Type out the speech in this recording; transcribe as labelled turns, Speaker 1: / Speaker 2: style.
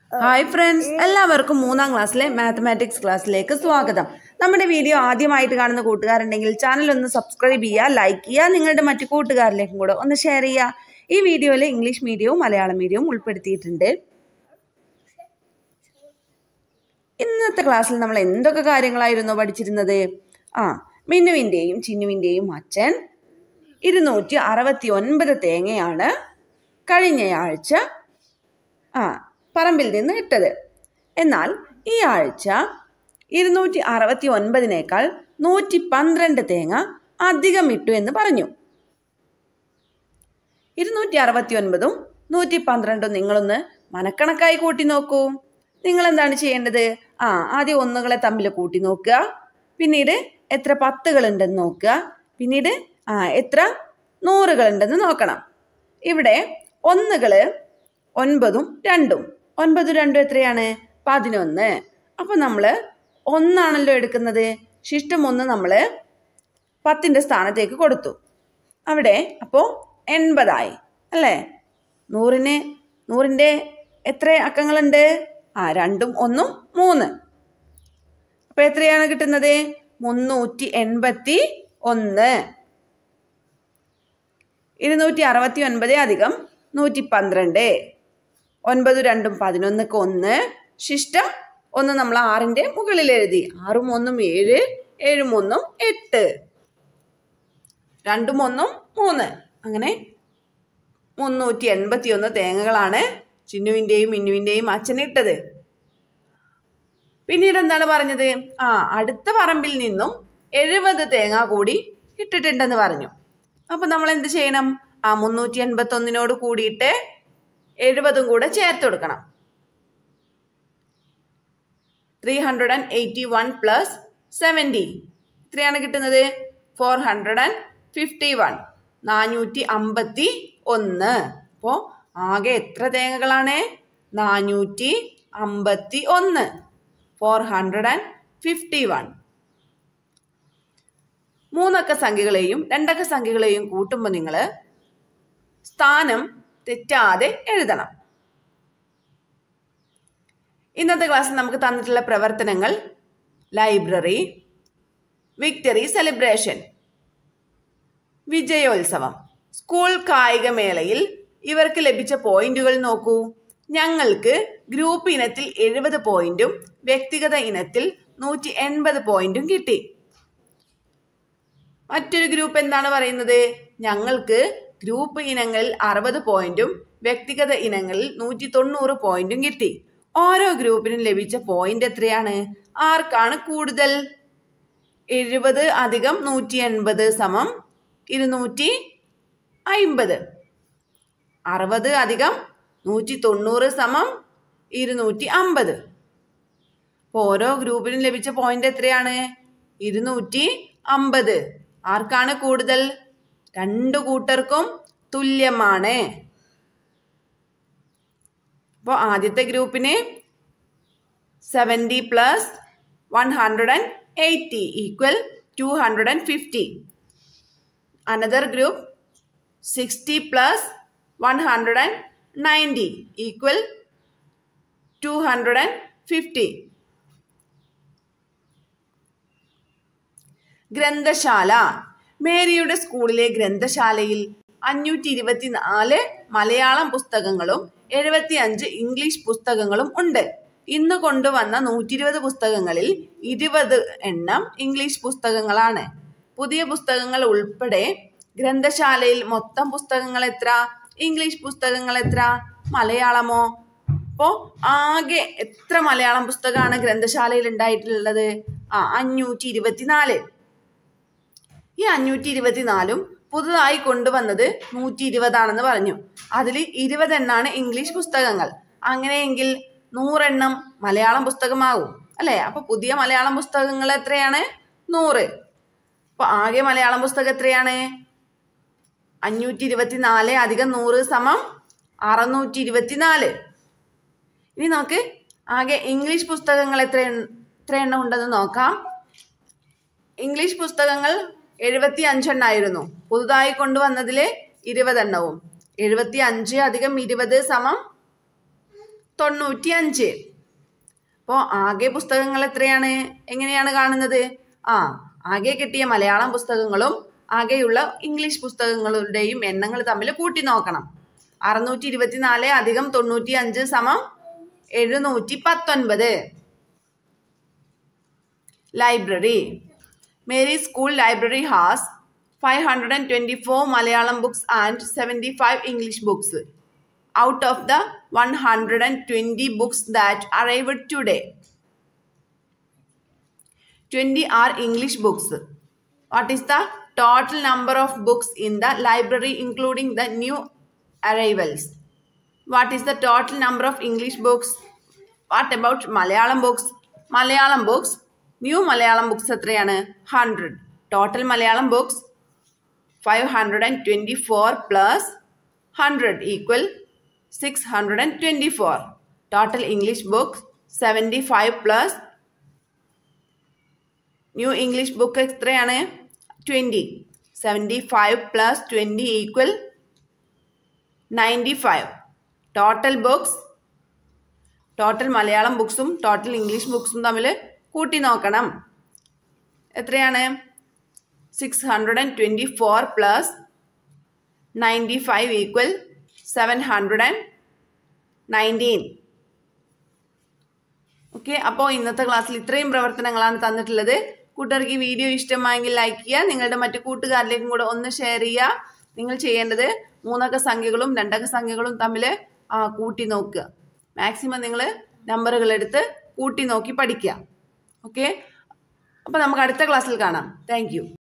Speaker 1: Hi friends എല്ലാവർക്കും മൂന്നാം ക്ലാസ്സിലെ മാത്തമാറ്റിക്സ് ക്ലാസ്സിലേക്ക് സ്വാഗതം നമ്മുടെ വീഡിയോ ആദ്യമായിട്ട് കാണുന്ന കൂട്ടുകാരുണ്ടെങ്കിൽ ചാനൽ ഒന്ന് സബ്സ്ക്രൈബ് ചെയ്യുക ലൈക്ക് ചെയ്യുക നിങ്ങളുടെ മറ്റു കൂട്ടുകാരിലേക്കും കൂടെ ഒന്ന് ഷെയർ ചെയ്യുക ഈ വീഡിയോയിൽ ഇംഗ്ലീഷ് മീഡിയവും മലയാളം മീഡിയവും ഉൾപ്പെടുത്തിയിട്ടുണ്ട് ഇന്നത്തെ ക്ലാസ്സിൽ നമ്മൾ എന്തൊക്കെ കാര്യങ്ങളായിരുന്നു പഠിച്ചിരുന്നത് ആ മിന്നുവിൻ്റെയും ചിന്നുവിൻ്റെയും അച്ഛൻ ഇരുന്നൂറ്റി അറുപത്തി ഒൻപത് തേങ്ങയാണ് കഴിഞ്ഞയാഴ്ച ആ പറമ്പിൽ നിന്ന് ഇട്ടത് എന്നാൽ ഈ ആഴ്ച ഇരുന്നൂറ്റി അറുപത്തി ഒൻപതിനേക്കാൾ നൂറ്റി പന്ത്രണ്ട് തേങ്ങ അധികം ഇട്ടു എന്ന് പറഞ്ഞു ഇരുന്നൂറ്റി അറുപത്തി ഒൻപതും നൂറ്റി പന്ത്രണ്ടും നിങ്ങളൊന്ന് മനക്കണക്കായി കൂട്ടി നോക്കൂ നിങ്ങൾ എന്താണ് ചെയ്യേണ്ടത് ആ ആദ്യം ഒന്നുകളെ തമ്മിൽ കൂട്ടി നോക്കുക പിന്നീട് എത്ര പത്തുകൾ ഉണ്ടെന്ന് നോക്കുക പിന്നീട് ആ എത്ര നൂറുകൾ ഉണ്ടെന്ന് നോക്കണം ഇവിടെ ഒന്നുകള് ഒൻപതും രണ്ടും ഒൻപതും രണ്ടും എത്രയാണ് പതിനൊന്ന് അപ്പൊ നമ്മള് ഒന്നാണല്ലോ എടുക്കുന്നത് ശിഷ്ടം ഒന്ന് നമ്മള് പത്തിന്റെ സ്ഥാനത്തേക്ക് കൊടുത്തു അവിടെ അപ്പോൾ എൺപതായി അല്ലേ നൂറിന് നൂറിൻ്റെ എത്ര അക്കങ്ങളുണ്ട് ആ രണ്ടും ഒന്നും മൂന്ന് അപ്പൊ എത്രയാണ് കിട്ടുന്നത് മുന്നൂറ്റി എൺപത്തി ഒന്ന് ഇരുന്നൂറ്റി അറുപത്തി ഒൻപത് അധികം നൂറ്റി പന്ത്രണ്ട് ഒൻപത് രണ്ടും പതിനൊന്നൊക്കെ ഒന്ന് ശിഷ്ടം ഒന്ന് നമ്മൾ ആറിന്റെ മുകളിൽ എഴുതി ആറും ഒന്നും ഏഴ് ഏഴും ഒന്നും എട്ട് രണ്ടും ഒന്നും മൂന്ന് അങ്ങനെ മുന്നൂറ്റി എൺപത്തി ഒന്ന് തേങ്ങകളാണ് ചിന്നുവിൻ്റെയും മിന്നുവിൻ്റെയും അച്ഛനിട്ടത് പിന്നീട് എന്താണ് പറഞ്ഞത് ആ അടുത്ത പറമ്പിൽ നിന്നും എഴുപത് തേങ്ങ കൂടി ഇട്ടിട്ടുണ്ടെന്ന് പറഞ്ഞു അപ്പൊ നമ്മൾ എന്ത് ചെയ്യണം ആ മുന്നൂറ്റി എൺപത്തി ഒന്നിനോട് കൂടിയിട്ട് എഴുപതും കൂടെ ചേർത്ത് കൊടുക്കണം three hundred and eighty one plus seventy എത്രയാണ് കിട്ടുന്നത് four hundred and fifty one നാനൂറ്റി അമ്പത്തി ഒന്ന് അപ്പോൾ ആകെ എത്ര തേങ്ങകളാണ് നാനൂറ്റി അമ്പത്തി ഒന്ന് four hundred and fifty one മൂന്നക്ക സംഖ്യകളെയും രണ്ടക്ക സംഖ്യകളെയും കൂട്ടുമ്പോൾ നിങ്ങൾ സ്ഥാനം തെറ്റാതെ എഴുതണം ഇന്നത്തെ ക്ലാസ്സിൽ നമുക്ക് തന്നിട്ടുള്ള പ്രവർത്തനങ്ങൾ ലൈബ്രറി വിക്ടറി സെലിബ്രേഷൻ വിജയോത്സവം സ്കൂൾ കായികമേളയിൽ ഇവർക്ക് ലഭിച്ച പോയിന്റുകൾ നോക്കൂ ഞങ്ങൾക്ക് ഗ്രൂപ്പ് ഇനത്തിൽ എഴുപത് പോയിന്റും വ്യക്തിഗത ഇനത്തിൽ നൂറ്റി എൺപത് പോയിന്റും കിട്ടി മറ്റൊരു ഗ്രൂപ്പ് എന്താണ് പറയുന്നത് ഞങ്ങൾക്ക് ഗ്രൂപ്പ് ഇനങ്ങളിൽ അറുപത് പോയിന്റും വ്യക്തിഗത ഇനങ്ങളിൽ നൂറ്റി തൊണ്ണൂറ് പോയിന്റും കിട്ടി ഓരോ ഗ്രൂപ്പിനും ലഭിച്ച പോയിന്റ് എത്രയാണ് ആർക്കാണ് കൂടുതൽ എഴുപത് അധികം നൂറ്റി എൺപത് സമം ഇരുന്നൂറ്റി അയിമ്പത് അറുപത് അധികം നൂറ്റി തൊണ്ണൂറ് സമം ഇരുന്നൂറ്റി അമ്പത് അപ്പോൾ ഓരോ ഗ്രൂപ്പിനും ലഭിച്ച പോയിന്റ് എത്രയാണ് ഇരുന്നൂറ്റി അമ്പത് ആർക്കാണ് കൂടുതൽ രണ്ടു കൂട്ടർക്കും തുല്യമാണ് അപ്പോൾ ആദ്യത്തെ ഗ്രൂപ്പിന് seventy plus one hundred and eighty equal two hundred and fifty another group sixty plus one hundred and ninety equal two hundred and fifty ഗ്രന്ഥശാല മേരിയുടെ സ്കൂളിലെ ഗ്രന്ഥശാലയിൽ അഞ്ഞൂറ്റി ഇരുപത്തിനാല് മലയാളം പുസ്തകങ്ങളും എഴുപത്തി അഞ്ച് ഇംഗ്ലീഷ് പുസ്തകങ്ങളും ഉണ്ട് ഇന്ന് കൊണ്ടുവന്ന നൂറ്റി ഇരുപത് പുസ്തകങ്ങളിൽ ഇരുപത് എണ്ണം ഇംഗ്ലീഷ് പുസ്തകങ്ങളാണ് പുതിയ പുസ്തകങ്ങൾ ഉൾപ്പെടെ ഗ്രന്ഥശാലയിൽ മൊത്തം പുസ്തകങ്ങൾ എത്ര ഇംഗ്ലീഷ് പുസ്തകങ്ങൾ എത്ര മലയാളമോ അപ്പോൾ ആകെ എത്ര മലയാളം പുസ്തകമാണ് ഗ്രന്ഥശാലയിൽ ഉണ്ടായിട്ടുള്ളത് ആ അഞ്ഞൂറ്റി ഇരുപത്തിനാല് ഈ അഞ്ഞൂറ്റി ഇരുപത്തിനാലും പുതുതായി കൊണ്ടുവന്നത് നൂറ്റി ഇരുപതാണെന്ന് പറഞ്ഞു അതിൽ ഇരുപതെണ്ണാണ് ഇംഗ്ലീഷ് പുസ്തകങ്ങൾ അങ്ങനെയെങ്കിൽ നൂറെണ്ണം മലയാളം പുസ്തകമാകും അല്ലേ അപ്പൊ പുതിയ മലയാളം പുസ്തകങ്ങൾ എത്രയാണ് നൂറ് അപ്പൊ ആകെ മലയാളം പുസ്തകം എത്രയാണ് അഞ്ഞൂറ്റി ഇരുപത്തിനാല് അധികം നൂറ് സമം അറുന്നൂറ്റി ഇരുപത്തിനാല് ഇനി നമുക്ക് ആകെ ഇംഗ്ലീഷ് പുസ്തകങ്ങൾ എത്ര എത്ര എണ്ണം ഉണ്ടെന്ന് നോക്കാം ഇംഗ്ലീഷ് പുസ്തകങ്ങൾ എഴുപത്തി അഞ്ചെണ്ണായിരുന്നു പുതുതായി കൊണ്ടുവന്നതിൽ ഇരുപതെണ്ണവും എഴുപത്തി അഞ്ച് അധികം ഇരുപത് സമം തൊണ്ണൂറ്റി അഞ്ച് അപ്പോൾ ആകെ പുസ്തകങ്ങൾ എത്രയാണ് എങ്ങനെയാണ് കാണുന്നത് ആ ആകെ കിട്ടിയ മലയാളം പുസ്തകങ്ങളും ആകെയുള്ള ഇംഗ്ലീഷ് പുസ്തകങ്ങളുടെയും എണ്ണങ്ങൾ തമ്മിൽ കൂട്ടി നോക്കണം അറുന്നൂറ്റി ഇരുപത്തിനാല് അധികം തൊണ്ണൂറ്റി അഞ്ച് സമം എഴുന്നൂറ്റി പത്തൊൻപത് library Mary school library has five hundred and twenty four Malayalam books and seventy five English books out of the 120 books that arrived today. 20 are English books. What is the total number of books in the library including the new arrivals? What is the total number of English books? What about Malayalam books? Malayalam books, new Malayalam books എത്രയാണ് hundred total Malayalam books five hundred and twenty four plus hundred equal six hundred and twenty four total English books seventy five plus new English book എത്രയാണ് twenty seventy five plus twenty equal ninety five total books total Malayalam ബുക്സും total English ബുക്സും തമ്മിൽ കൂട്ടി നോക്കണം എത്രയാണ് six hundred and twenty four plus ninety five equal seven hundred and nineteen okay അപ്പോൾ ഇന്നത്തെ ക്ലാസ്സിൽ ഇത്രയും പ്രവർത്തനങ്ങളാണ് തന്നിട്ടുള്ളത് കൂട്ടുകാർക്ക് ഈ വീഡിയോ ഇഷ്ടമായെങ്കിൽ ലൈക്ക് ചെയ്യുക നിങ്ങളുടെ മറ്റു കൂട്ടുകാരിലേക്കും കൂടെ ഒന്ന് ഷെയർ ചെയ്യുക നിങ്ങൾ ചെയ്യേണ്ടത് മൂന്നക്ക സംഖ്യകളും രണ്ടക്ക സംഖ്യകളും തമ്മിൽ കൂട്ടി നോക്കുക മാക്സിമം നിങ്ങൾ നമ്പറുകൾ എടുത്ത് കൂട്ടി നോക്കി പഠിക്കുക ഓക്കെ അപ്പോൾ നമുക്ക് അടുത്ത ക്ലാസ്സിൽ കാണാം താങ്ക്